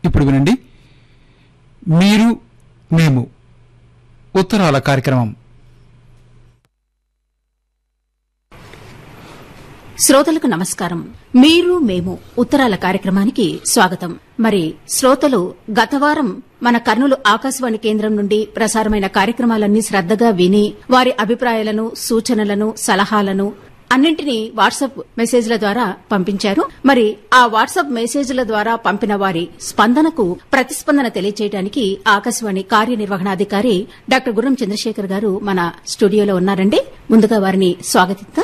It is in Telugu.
ఇప్పుడు వినండి మీరు మేము ఉత్తరాల కార్యక్రమం శ్రోతలకు నమస్కారం మీరు మేము ఉత్తరాల కార్యక్రమానికి స్వాగతం మరి శ్రోతలు గత వారం మన కర్నూలు ఆకాశవాణి కేంద్రం నుండి ప్రసారమైన కార్యక్రమాలన్నీ శ్రద్దగా విని వారి అభిప్రాయాలను సూచనలను సలహాలను అన్నింటినీ వాట్సాప్ మెసేజ్ల ద్వారా పంపించారు మరి ఆ వాట్సాప్ మెసేజ్ల ద్వారా పంపిన వారి స్పందనకు ప్రతిస్పందన తెలియజేయడానికి ఆకాశవాణి కార్యనిర్వహణాధికారి డాక్టర్ గుర్రం చంద్రశేఖర్ గారు మన స్టూడియోలో ఉన్నారండి ముందుగా వారిని స్వాగతిద్దాం